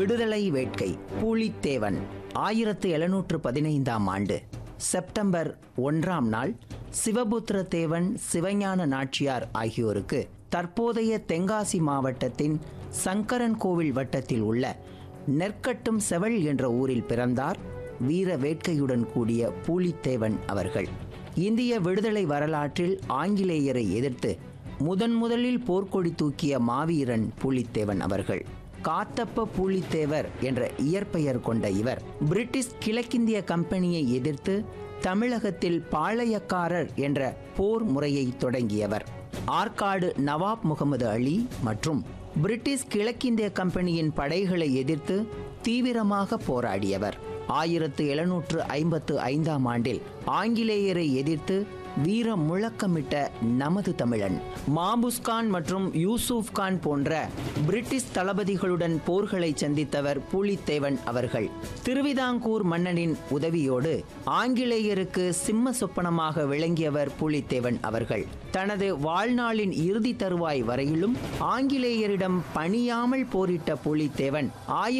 விடுதலை வேட்கை பூலித்தேவன் ஆயிரத்து எழுநூற்று பதினைந்தாம் ஆண்டு செப்டம்பர் ஒன்றாம் நாள் சிவபுத்திர தேவன் சிவஞான நாச்சியார் ஆகியோருக்கு தற்போதைய தென்காசி மாவட்டத்தின் சங்கரன் கோவில் வட்டத்தில் உள்ள நெற்கட்டும் செவல் என்ற ஊரில் பிறந்தார் வீர வேட்கையுடன் கூடிய பூலித்தேவன் அவர்கள் இந்திய விடுதலை வரலாற்றில் ஆங்கிலேயரை எதிர்த்து முதன் முதலில் போர்க்கொடி தூக்கிய மாவீரன் பூலித்தேவன் அவர்கள் காத்தப்ப பூலித்தேவர் என்ற இயற்பெயர் கொண்ட இவர் பிரிட்டிஷ் கிழக்கிந்திய கம்பெனியை எதிர்த்து தமிழகத்தில் பாளையக்காரர் என்ற போர் முறையை தொடங்கியவர் ஆற்காடு நவாப் முகமது அலி மற்றும் பிரிட்டிஷ் கிழக்கிந்திய கம்பெனியின் படைகளை எதிர்த்து தீவிரமாக போராடியவர் ஆயிரத்து எழுநூற்று ஐம்பத்து ஐந்தாம் ஆண்டில் ஆங்கிலேயரை எதிர்த்து வீர முழக்கமிட்ட நமது தமிழன் மாபுஸ்கான் மற்றும் யூசுப் கான் போன்ற பிரிட்டிஷ் தளபதிகளுடன் போர்களை சந்தித்தவர் பூலித்தேவன் அவர்கள் திருவிதாங்கூர் மன்னனின் உதவியோடு ஆங்கிலேயருக்கு சிம்ம சொப்பனமாக விளங்கியவர் பூலித்தேவன் அவர்கள் தனது வாழ்நாளின் இறுதி தருவாய் வரையிலும் ஆங்கிலேயரிடம் பணியாமல் போரிட்ட பூலித்தேவன் ஆயிரத்தி